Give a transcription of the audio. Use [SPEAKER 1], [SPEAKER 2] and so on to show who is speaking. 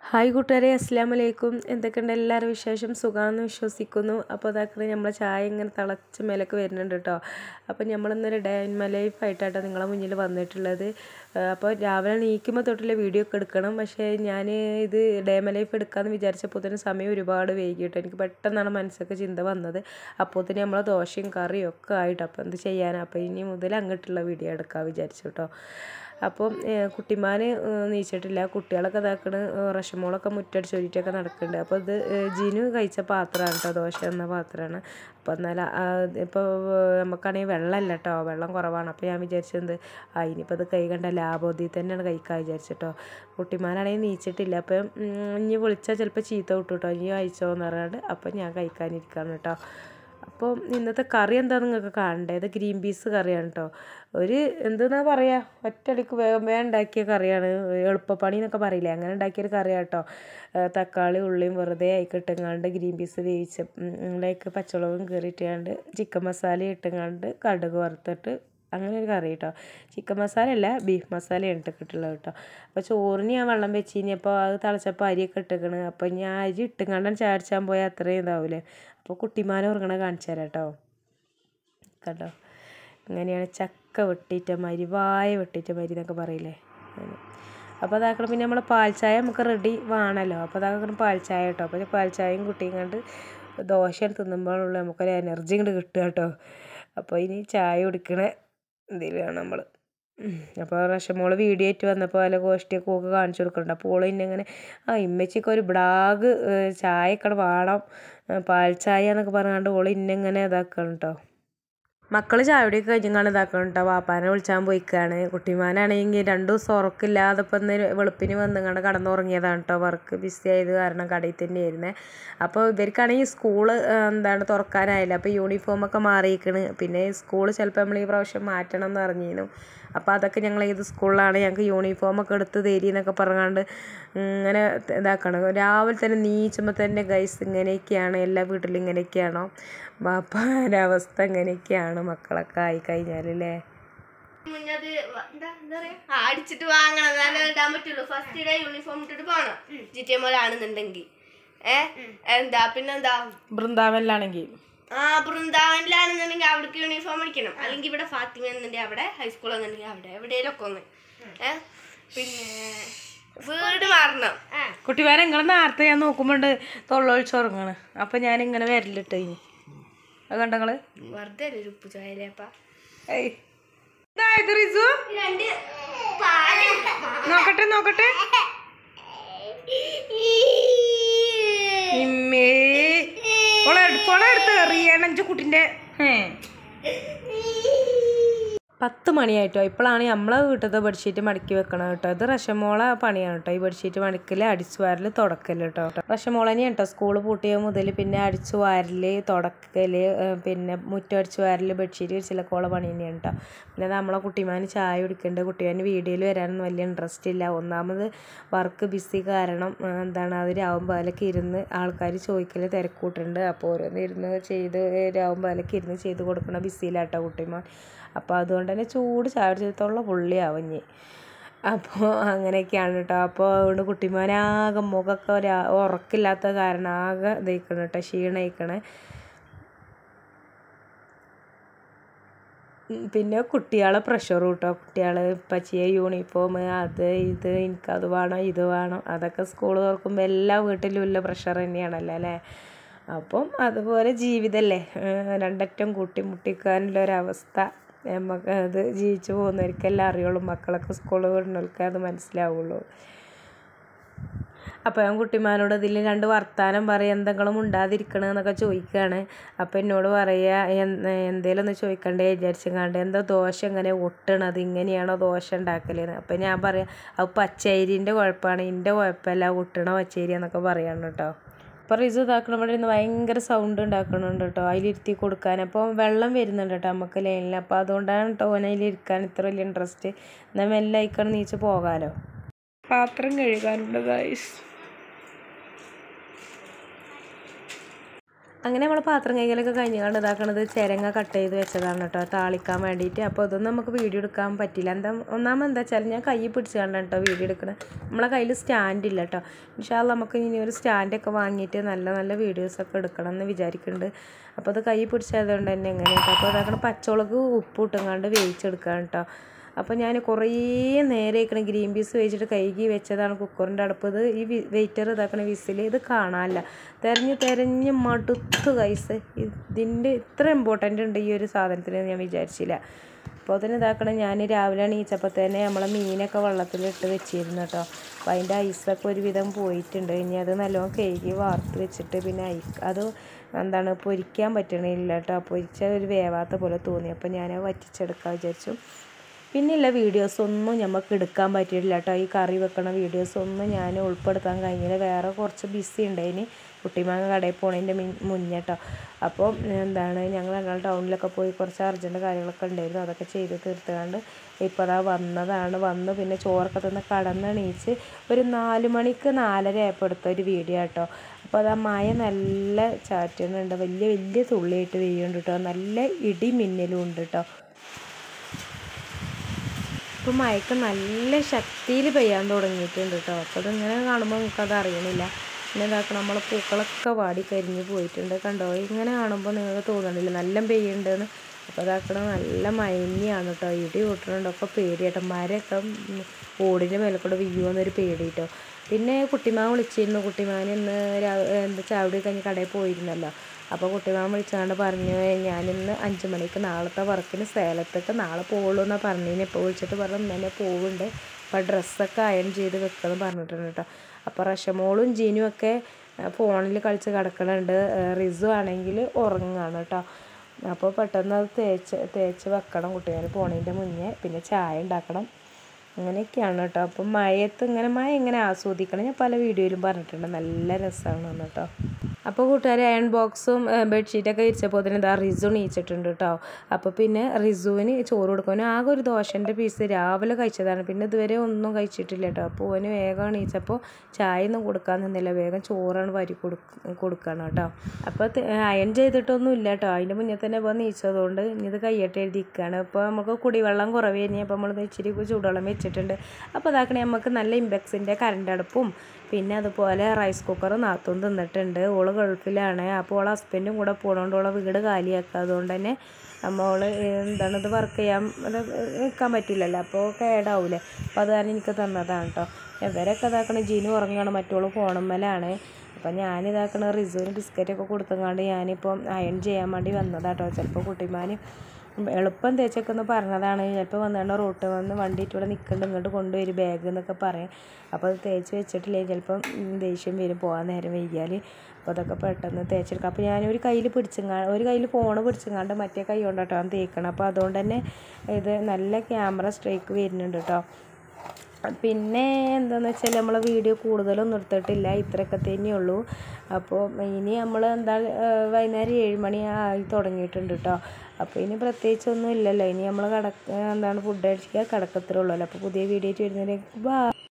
[SPEAKER 1] hi കൂട്ടുകാരെ അസ്സാം വലൈക്കും എന്തൊക്കെയുണ്ട് എല്ലാവരും വിശേഷം സുഖമാണെന്ന് വിശ്വസിക്കുന്നു അപ്പോൾ അതാക്കണ നമ്മളെ ചായ ഇങ്ങനെ തിളച്ച് മേലേക്ക് വരുന്നുണ്ട് കേട്ടോ അപ്പോൾ നമ്മളിന്നൊരു ഡേ ഇൻ മൈ ലൈഫ് ആയിട്ടാട്ടോ നിങ്ങളെ മുന്നിൽ വന്നിട്ടുള്ളത് അപ്പോൾ രാവിലെ നീക്കുമ്പോൾ തൊട്ടുള്ള വീഡിയോ ഒക്കെ എടുക്കണം പക്ഷേ ഞാൻ ഇത് ഡേ മൈ ലൈഫ് എടുക്കാമെന്ന് വിചാരിച്ചപ്പോൾ തന്നെ സമയം ഒരുപാട് വൈകിട്ടോ എനിക്ക് പെട്ടെന്നാണ് മനസ്സൊക്കെ ചിന്ത വന്നത് അപ്പോൾ തന്നെ നമ്മളെ ദോശയും കറിയും ഒക്കെ ആയിട്ട് അപ്പോൾ എന്ത് ചെയ്യാനാണ് അപ്പോൾ ഇനി മുതൽ അങ്ങോട്ടുള്ള വീഡിയോ എടുക്കാൻ വിചാരിച്ചു കേട്ടോ അപ്പം കുട്ടിമാൻ നീച്ചിട്ടില്ല കുട്ടികളൊക്കെ ഇതാക്കണ് റഷമോളൊക്കെ മുറ്റടിച്ച് ചൊരിറ്റൊക്കെ നടക്കുന്നുണ്ട് അപ്പോൾ ഇത് ജിനു കഴിച്ച പാത്രമാണ് കേട്ടോ ദോശ എന്ന പാത്രമാണ് അപ്പോൾ എന്നാൽ ഇപ്പോൾ നമുക്കാണെങ്കിൽ വെള്ളമല്ല കേട്ടോ വെള്ളം കുറവാണ് അപ്പോൾ ഞാൻ വിചാരിച്ചത് ആ ഇനിയിപ്പോൾ ഇത് കൈ കണ്ട ലാഭോദി തന്നെയാണ് കഴിക്കാൻ വിചാരിച്ചിട്ടോ കുട്ടിമാനാണെങ്കിൽ നീച്ചിട്ടില്ല അപ്പം ഇനി വിളിച്ചാൽ ചിലപ്പോൾ ചീത്ത വിട്ടു കേട്ടോ ഇനി കഴിച്ചോ എന്ന് പറഞ്ഞാണ്ട് അപ്പം ഞാൻ കഴിക്കാനിരിക്കുകയാണ് കേട്ടോ അപ്പോൾ ഇന്നത്തെ കറി എന്താ നിങ്ങൾക്ക് കാണണ്ടേ ഇത് ഗ്രീൻ പീസ് കറിയാണ് കേട്ടോ ഒരു എന്തെന്നാ പറയുക ഒറ്റയടിക്ക് വേഗം വേഗം ഉണ്ടാക്കിയ കറിയാണ് എളുപ്പപ്പണി എന്നൊക്കെ പറയില്ലേ അങ്ങനെ ഉണ്ടാക്കിയൊരു കറിയാണ് കേട്ടോ തക്കാളി ഉള്ളിയും വെറുതെ ആയിക്ക് ഇട്ടുങ്ങാണ്ട് ഗ്രീൻ പീസ് വേവിച്ച് അതിലേക്ക് പച്ചമുളകും കയറിയിട്ടാണ്ട് ചിക്കൻ മസാല ഇട്ടുങ്ങാണ്ട് കടുക് വറുത്തിട്ട് അങ്ങനെ ഒരു കറി കേട്ടോ ചിക്കൻ മസാല അല്ല ബീഫ് മസാലയാണ് ഇട്ടിട്ടുള്ളത് കേട്ടോ അപ്പോൾ ചോറിന് ഞാൻ വെള്ളം വെച്ച് കഴിഞ്ഞപ്പോൾ അത് തിളച്ചപ്പോൾ അരിയൊക്കെ ഇട്ടിക്കണ് അപ്പോൾ ഞാൻ അരി ഇട്ടുങ്ങാണ്ടാണ് ചാടിച്ചാൻ പോയാൽ അത്രയും ഇതാവൂലേ അപ്പോൾ കുട്ടിമാനെ ഉറങ്ങണ കാണിച്ചു തരാം കേട്ടോ കണ്ടോ ഇങ്ങനെയാണ് ചക്ക വെട്ടിയിട്ട മരി വായ വെട്ടിയിട്ട മരി എന്നൊക്കെ പറയില്ലേ അപ്പോൾ അതാക്കണം പിന്നെ നമ്മൾ പാൽ ചായ നമുക്ക് റെഡി വേണമല്ലോ അപ്പോൾ അതാക്കണം പാൽ ചായ കേട്ടോ അപ്പോൾ പാൽ ചായയും കുട്ടിയും കണ്ട് ദോശ തിന്നുമ്പോഴുള്ള നമുക്കൊരു എനർജി ഇങ്ങോട്ട് കിട്ടുക കേട്ടോ അപ്പോൾ ഇനി ചായ കുടിക്കണ ഇതിലാണ് നമ്മൾ അപ്പോൾ റഷമോള് വീഡിയോ ആയിട്ട് വന്നപ്പോൾ വല്ല ഗോഷ്ടിയൊക്കെ ഒക്കെ കാണിച്ചു കൊടുക്കുന്നുണ്ട് അപ്പോൾ ഓള് ഇന്നെ ഇങ്ങനെ ആ ഇമ്മച്ചിക്ക് ഒരു ബ്ലാഗ് ചായയൊക്കെ വേണം പാൽ ചായ എന്നൊക്കെ പറഞ്ഞാണ്ട് ഓള് ഇന്നെ ഇങ്ങനെ ഇതാക്കണം കേട്ടോ മക്കൾ ചായയുടെയൊക്കെ കഴിഞ്ഞാണ് ഇതാക്കണം കേട്ടോ വാപ്പാനെ വിളിച്ചാൻ പോയിക്കാണ് കുട്ടിമാനാണെങ്കിൽ രണ്ട് ദിവസം ഉറക്കില്ലാതെ ഇപ്പം ഇന്ന് വെളുപ്പിന് വന്നുകൊണ്ട് കടന്നുറങ്ങിയതാണ് കേട്ടോ വർക്ക് ബിസി ആയത് കാരണം കടയിൽ തന്നെയായിരുന്നേ അപ്പോൾ ഇവർക്കാണെങ്കിൽ സ്കൂള് എന്താണ് തുറക്കാനായില്ല അപ്പോൾ യൂണിഫോമൊക്കെ മാറിയിരിക്കണ് പിന്നെ സ്കൂൾ ചിലപ്പോൾ നമ്മൾ ഈ പ്രാവശ്യം മാറ്റണം എന്ന് പറഞ്ഞിരുന്നു അപ്പോൾ അതൊക്കെ ഞങ്ങൾ ഏത് സ്കൂളിലാണ് ഞങ്ങൾക്ക് യൂണിഫോമൊക്കെ എടുത്ത് തരി എന്നൊക്കെ പറഞ്ഞാണ്ട് ഇങ്ങനെ ഇതാക്കണം രാവിലെ തന്നെ നീച്ചുമ്പോൾ തന്നെ ഗൈസ് ഇങ്ങനെയൊക്കെയാണ് എല്ലാ വീട്ടിലും ഇങ്ങനെയൊക്കെയാണോ ബാപ്പാൻ്റെ അവസ്ഥ ഇങ്ങനെയൊക്കെയാണ് മക്കളൊക്കെ ആയി കഴിഞ്ഞാൽ അല്ലേ
[SPEAKER 2] മുന്നത് എന്താ എന്താ പറയാ ആ, അടിച്ചിട്ട് വാങ്ങണം എന്നാലേ ഇടാൻ പറ്റുള്ളൂ ഫസ്റ്റ് ഡേ യൂണിഫോം ഇട്ടിട്ട് പോകണം ജി ടി എം ആണെന്നുണ്ടെങ്കിൽ ഏ എന്താ പിന്നെന്താ
[SPEAKER 1] ബൃന്ദാവനിലാണെങ്കിൽ
[SPEAKER 2] ആ ബൃന്ദാവനിലാണെന്നുണ്ടെങ്കിൽ അവിടേക്ക് യൂണിഫോം അടിക്കണം അല്ലെങ്കിൽ ഇവിടെ ഫാത്തിമ എന്നുണ്ടെങ്കിൽ അവിടെ ഹൈസ്കൂൾ എന്നുണ്ടെങ്കിൽ അവിടെ എവിടെയെങ്കിലൊക്കെ ഒന്ന് ഏ പിന്നെ വീട് മാറണം
[SPEAKER 1] കുട്ടിമാരെ നിങ്ങൾ നേരത്തെ ഞാൻ നോക്കുമ്പോണ്ട് തൊള്ളൊഴിച്ചുറങ്ങാണ് അപ്പം ഞാൻ ഇങ്ങനെ വരലിട്ട് ഇനി അത് കണ്ട നിങ്ങള്
[SPEAKER 2] വെറുതെ അല്ലേ ഒരു ഉപ്പ് ചോയലേപ്പാ
[SPEAKER 1] ഏയ് ഇതായത് റിസു
[SPEAKER 2] രണ്ട് പാല്
[SPEAKER 1] നോക്കട്ടെ നോക്കട്ടെ ഇമ്മേ ഓളെ ഓളെ എടുത്ത് എറിയണഞ്ച് കുട്ടിൻ്റെ പത്ത് മണിയായിട്ടോ ഇപ്പോഴാണ് നമ്മളെ വീട്ടിലത്തെ ബെഡ്ഷീറ്റ് മടക്കി വെക്കണം കേട്ടോ ഇത് റഷമോള പണിയാണ് കേട്ടോ ഈ ബെഡ്ഷീറ്റ് മടക്കൽ അടിച്ചു വാരൽ തുടക്കൽ കേട്ടോ റഷമോള തന്നെയാണ് കേട്ടോ സ്കൂൾ പൂട്ടിയ മുതൽ പിന്നെ അടിച്ചു വാരൽ തുടക്കൽ പിന്നെ മുറ്റടിച്ചു വാരൽ ബെഡ്ഷീറ്റ് വിരിച്ചിലൊക്കെ ഉള്ള പണി തന്നെയാണ് കേട്ടോ പിന്നെ നമ്മളെ കുട്ടിമാന് ചായ കുടിക്കേണ്ട കുട്ടിമാന് വീഡിയോയിൽ വരാനൊന്നും വലിയ ഇൻട്രസ്റ്റ് ഇല്ല ഒന്നാമത് വർക്ക് ബിസി കാരണം ആ, എന്താണ് അത് രാവുമ്പാലൊക്കെ ഇരുന്ന് ആൾക്കാർ ചോദിക്കൽ തിരക്കൂട്ടുണ്ട് അപ്പോൾ ഓരോന്ന് ഇരുന്ന് ചെയ്ത് രാവുമ്പാലൊക്കെ ഇരുന്ന് ചെയ്ത് കൊടുക്കണ ബിസിയിലാട്ടോ കുട്ടിമാൻ അപ്പോൾ അതുകൊണ്ട് തന്നെ ചൂട് ചാടിച്ചെടുത്തുള്ള പുള്ളിയാവും ഇനി അപ്പോൾ അങ്ങനെയൊക്കെയാണ് കേട്ടോ അപ്പോൾ അതുകൊണ്ട് കുട്ടിമാനാകെ മുഖമൊക്കെ ഒരു ഉറക്കില്ലാത്ത കാരണം ആകെ ഇതയിക്കണം കേട്ടോ ക്ഷീണയിക്കണേ ഉം, പിന്നെ കുട്ടികളെ പ്രഷർ കേട്ടോ കുട്ടികൾ പച്ചിയ യൂണിഫോം അത് ഇത് എനിക്കത് വേണം ഇത് വേണം അതൊക്കെ സ്കൂൾ തുറക്കുമ്പോൾ എല്ലാ വീട്ടിലും ഉള്ള പ്രഷർ തന്നെയാണല്ലോ അല്ലേ അപ്പം അതുപോലെ ജീവിതമല്ലേ ഏഹ് രണ്ടറ്റം കൂട്ടി മുട്ടിക്കാനുള്ള ഒരവസ്ഥ നമുക്ക് അത് ജീവിച്ചു പോകുന്നവർക്കെല്ലാം അറിയുള്ളൂ മക്കളൊക്കെ സ്കൂളിൽ വിടുന്നവർക്ക് അത് മനസ്സിലാവുള്ളൂ അപ്പോൾ ഞാൻ കുട്ടിമാനോട് ഇതിൽ രണ്ട് വർത്താനം പറയും എന്തെങ്കിലും ഉണ്ടാതിരിക്കണമെന്നൊക്കെ ചോദിക്കുകയാണ് അപ്പോൾ എന്നോട് പറയുക എന്തേലും ഒന്ന് ചോദിക്കണ്ടേ വിചാരിച്ചങ്ങാണ്ട് എന്താ ദോശ എങ്ങനെ ഒട്ടണത് ഇങ്ങനെയാണോ ദോശ ഉണ്ടാക്കലെന്ന് അപ്പോൾ ഞാൻ പറയാം അത് പച്ചരിൻ്റെ കുഴപ്പമാണ് എൻ്റെ കുഴപ്പമല്ല ഒട്ടണ പച്ചരി എന്നൊക്കെ പറയാണ് കേട്ടോ അപ്പോൾ റിസു ഇതാക്കണം ഇവിടെ ഇരുന്ന് ഭയങ്കര സൗണ്ട് ഉണ്ടാക്കണുണ്ട് കേട്ടോ അതിലിരുത്തി കൊടുക്കാൻ അപ്പോൾ വെള്ളം വരുന്നുണ്ട് കേട്ടോ നമുക്ക് ലൈനിൽ അപ്പോൾ അതുകൊണ്ടാണ് കേട്ടോ ഓൻ അതിലിരിക്കാൻ ഇത്ര വലിയ ഇൻട്രസ്റ്റ് എന്നാൽ മെല്ലെ അയക്കണം നീച്ച് പോകാമല്ലോ പാത്രം കഴുകാനുണ്ട് ഗൈസ് അങ്ങനെ നമ്മൾ പാത്രം കൈകലൊക്കെ കഴിഞ്ഞ് കണ്ട് ഇതാക്കണത് ചിരങ്ങ കട്ട് ചെയ്ത് വെച്ചതാണ് കേട്ടോ താളിക്കാൻ വേണ്ടിയിട്ട് അപ്പോൾ അതൊന്നും നമുക്ക് വീഡിയോ എടുക്കാൻ പറ്റില്ല എന്താ ഒന്നാമത് എന്താ വെച്ചാൽ ഞാൻ കൈ പിടിച്ച് കണ്ടാണ് കേട്ടോ വീഡിയോ എടുക്കണത് നമ്മളെ കയ്യിൽ സ്റ്റാൻഡ് ഇല്ല കേട്ടോ ഇൻഷാല്ല നമുക്ക് ഇനി ഒരു സ്റ്റാൻഡൊക്കെ വാങ്ങിയിട്ട് നല്ല നല്ല വീഡിയോസൊക്കെ എടുക്കണം എന്ന് വിചാരിക്കുന്നുണ്ട് അപ്പോൾ അത് കൈ പിടിച്ചതുകൊണ്ട് തന്നെ എങ്ങനെയാണ് അപ്പോൾ അതാക്കണ പച്ചമുളക് ഉപ്പ് ഇട്ടുങ്ങാണ്ട് വേവിച്ചെടുക്കാൻ കേട്ടോ അപ്പോൾ ഞാൻ കുറേ നേരെ ഇരിക്കണ ഗ്രീൻ പീസ് വേവിച്ചിട്ട് കഴുകി വെച്ചതാണ് കുക്കറിൻ്റെ അടുപ്പ് ഇത് ഈ വെയിറ്റർ ഇതാക്കണ വിസിൽ ഇത് കാണാനില്ല തെരഞ്ഞ് തെരഞ്ഞ് മടുത്തു കൈസ് ഇതിൻ്റെ ഇത്ര ഇമ്പോർട്ടൻ്റ് ഉണ്ട് ഈ ഒരു സാധനത്തിന് ഞാൻ വിചാരിച്ചില്ല അപ്പോൾ അതിന് ഇതാക്കണം ഞാൻ രാവിലെ എണീച്ചപ്പോൾ തന്നെ നമ്മളെ മീനൊക്കെ വെള്ളത്തിലിട്ട് വെച്ചിരുന്നു കേട്ടോ അപ്പോൾ അതിൻ്റെ ഐസൊക്കെ ഒരുവിധം പോയിട്ടുണ്ട് ഇനി അത് നല്ലോണം കഴുകി വാർത്ത് വെച്ചിട്ട് പിന്നെ ഐസ് അത് എന്താണ് പൊരിക്കാൻ പറ്റണില്ല കേട്ടോ പൊരിച്ച ഒരു വേവാത്ത പോലെ തോന്നി അപ്പോൾ ഞാൻ വറ്റിച്ചെടുക്കാൻ വിചാരിച്ചു പിന്നെയുള്ള വീഡിയോസ് ഒന്നും നമുക്ക് എടുക്കാൻ പറ്റിയിട്ടില്ല കേട്ടോ ഈ കറി വെക്കണ വീഡിയോസ് ഒന്നും ഞാൻ ഉൾപ്പെടുത്താൻ കഴിഞ്ഞില്ല വേറെ കുറച്ച് ബിസി ഉണ്ടായിന് കുട്ടിമാങ്ങ കടയിൽ പോണതിൻ്റെ മുന്നേ കേട്ടോ അപ്പോൾ എന്താണ് ഞങ്ങൾ ഞങ്ങൾ ടൗണിലൊക്കെ പോയി കുറച്ച് അർജൻറ്റ് കാര്യങ്ങളൊക്കെ ഉണ്ടായിരുന്നു അതൊക്കെ ചെയ്ത് തീർത്തുകൊണ്ട് ഇപ്പോൾ അതാ വന്നതാണ് വന്ന് പിന്നെ ചോറൊക്കെ തന്ന് കടന്നെണീച്ച് ഒരു നാല് മണിക്ക് നാലര ആയപ്പോൾ എടുത്ത ഒരു വീഡിയോ കേട്ടോ അപ്പോൾ അത് ആ മഴ നല്ല ചാറ്റുന്നുണ്ട് വലിയ വലിയ തുള്ളിയായിട്ട് പെയ്യുന്നുണ്ട് കേട്ടോ നല്ല ഇടി മിന്നലും ഉണ്ട് കേട്ടോ ഇപ്പം മയക്ക് നല്ല ശക്തിയിൽ പെയ്യാൻ തുടങ്ങിയിട്ടുണ്ട് കേട്ടോ അപ്പോൾ അതിങ്ങനെ കാണുമ്പോൾ നമുക്കത് അറിയണില്ല പിന്നെ ഇതാക്കണം നമ്മളെ പൂക്കളൊക്കെ വാടി കരിഞ്ഞ് പോയിട്ടുണ്ട് കണ്ടോ ഇങ്ങനെ കാണുമ്പോൾ നിങ്ങൾക്ക് തോന്നണില്ല നല്ല പെയ്യുണ്ടെന്ന് അപ്പോൾ ഇതാക്കണം നല്ല മയങ്ങിയാണ് കേട്ടോ ഇടി കൂട്ടുന്നുണ്ട് ഒക്കെ പേടിയാട്ടോ മരമൊക്കെ ഓടിൻ്റെ മേലെ കൂടെ വീഴുമെന്നൊരു പേടി കേട്ടോ പിന്നെ കുട്ടിമാൻ വിളിച്ചിരുന്നു കുട്ടിമാൻ ഇന്ന് എന്താ ചാവടി കഴിഞ്ഞ് കടയിൽ പോയിരുന്നല്ലോ അപ്പോൾ കുട്ടിമാൻ വിളിച്ചാണ്ട് പറഞ്ഞു ഞാനിന്ന് അഞ്ച് മണിക്ക് നാളത്തെ വർക്കിന് സേലത്തേക്ക് നാളെ പോകുള്ളൂ എന്നാണ് പറഞ്ഞതിന് ഇപ്പോൾ വിളിച്ചിട്ട് പറഞ്ഞു ഇന്ന് തന്നെ പോവുന്നുണ്ട് അപ്പോൾ ഡ്രസ്സൊക്കെ അയൺ ചെയ്ത് വെക്കുമെന്ന് പറഞ്ഞിട്ടുണ്ട് കേട്ടോ അപ്പോൾ റഷമോളും ജീനും ഒക്കെ ഫോണിൽ കളിച്ച് കിടക്കണുണ്ട് റിസു ആണെങ്കിൽ ഉറങ്ങുകയാണ് കേട്ടോ അപ്പോൾ പെട്ടെന്ന് അത് തേച്ച് തേച്ച് വെക്കണം കുട്ടികൾ പോണതിൻ്റെ മുന്നേ പിന്നെ ചായ ഉണ്ടാക്കണം അങ്ങനെയൊക്കെയാണ് കേട്ടോ അപ്പം മഴയത്ത് ഇങ്ങനെ മഴ ഇങ്ങനെ ആസ്വദിക്കണം ഞാൻ പല വീഡിയോയിലും പറഞ്ഞിട്ടുണ്ട് നല്ല രസമാണ് കേട്ടോ അപ്പോൾ കൂട്ടുകാർ അയൺ ബോക്സും ബെഡ്ഷീറ്റൊക്കെ വിരിച്ചപ്പോൾ തന്നെ ഇതാ റിസു നീച്ചിട്ടുണ്ട് കേട്ടോ അപ്പോൾ പിന്നെ റിസുവിന് ചോറ് കൊടുക്കും ആകെ ഒരു ദോശൻ്റെ പീസ് രാവിലെ കഴിച്ചതാണ് പിന്നെ ഇതുവരെ ഒന്നും കഴിച്ചിട്ടില്ല കേട്ടോ അപ്പോൾ ഓന് വേഗം നീച്ചപ്പോൾ ചായ ഒന്നും കൊടുക്കാൻ നിന്നില്ല വേഗം ചോറാണ് വരി കൊടുക്ക കൊടുക്കണം കേട്ടോ അപ്പോൾ അയൺ ചെയ്തിട്ടൊന്നും ഇല്ല കേട്ടോ അതിൻ്റെ മുന്നേ തന്നെ ഇപ്പോൾ നീച്ചതുകൊണ്ട് ഇനി ഇത് കയ്യട്ട് എഴുതിയിരിക്കുകയാണ് അപ്പോൾ നമുക്ക് കുടിവെള്ളം കുറവ് കഴിഞ്ഞ് അപ്പോൾ നമ്മൾ ഇച്ചിരി ചൂടുവെള്ളം വെച്ചിട്ടുണ്ട് അപ്പോൾ അതാക്കണേ നമുക്ക് നല്ല ഇമ്പെക്സിൻ്റെ കറണ്ട് അടുപ്പും പിന്നെ അതുപോലെ റൈസ് കുക്കർ നാത്തും തിന്നിട്ടുണ്ട് ഓള് ഗൾഫിലാണ് അപ്പോൾ ഓളെ ഹസ്ബൻഡും കൂടെ പോകണോണ്ട് ഓളെ വീട് കാലിയാക്കുക അതുകൊണ്ട് തന്നെ നമ്മൾ എന്താണ് ഇത് വർക്ക് ചെയ്യാൻ അത് നിൽക്കാൻ പറ്റില്ലല്ലോ അപ്പോൾ കേടാവൂലേ അപ്പോൾ അത് കാരണം എനിക്ക് തന്നതാണ് കേട്ടോ ഇവരൊക്കെ ഇതാക്കണ ജീനു ഉറങ്ങുകയാണ് മറ്റോള് ഫോണമ്മലാണ് അപ്പം ഞാനിതാക്കണ റിസുവിന് ബിസ്ക്കറ്റൊക്കെ കൊടുത്തങ്ങാണ്ട് ഞാനിപ്പം അയൺ ചെയ്യാൻ വേണ്ടി വന്നതാട്ടോ ചിലപ്പോൾ കുട്ടിമാൻ എളുപ്പം തേച്ചൊക്കെ പറഞ്ഞതാണ് ചിലപ്പോൾ വന്നുകൊണ്ട് റോട്ട് വന്ന് വണ്ടിയിട്ട് ഇവിടെ നിൽക്കുന്നുണ്ട് ഇങ്ങോട്ട് കൊണ്ടുവരും ബാഗ് എന്നൊക്കെ പറയും അപ്പോൾ അത് തേച്ച് വെച്ചിട്ടില്ലേ ചിലപ്പം ദേഷ്യം വരും പോകാൻ നേരം വൈകിയാൽ അപ്പോൾ അതൊക്കെ പെട്ടെന്ന് തേച്ചെടുക്കാം അപ്പോൾ ഞാൻ ഒരു കയ്യിൽ പിടിച്ചങ്ങാ ഒരു കയ്യിൽ ഫോൺ പിടിച്ചങ്ങാണ്ട് മറ്റേ കൈ കൊണ്ടാട്ടോ തേക്കണം അപ്പോൾ അതുകൊണ്ട് തന്നെ ഇത് നല്ല ക്യാമറ സ്ട്രൈക്ക് വരുന്നുണ്ട് കേട്ടോ പിന്നെ എന്താണെന്ന് വെച്ചാൽ നമ്മൾ വീഡിയോ കൂടുതലൊന്നും എടുത്തിട്ടില്ല ഇത്രയൊക്കെ തന്നെയുള്ളൂ അപ്പോൾ ഇനി നമ്മൾ എന്താ വൈകുന്നേരം ഏഴ് മണി ആയി തുടങ്ങിയിട്ടുണ്ട് കേട്ടോ അപ്പോൾ ഇനി പ്രത്യേകിച്ചൊന്നും ഇല്ലല്ലോ ഇനി നമ്മൾ കട എന്താണ് ഫുഡ് കഴിക്കുക കിടക്കത്തിലുള്ളൂ അപ്പോൾ പുതിയ വീഡിയോ വരുന്നതിലേക്ക് ബാ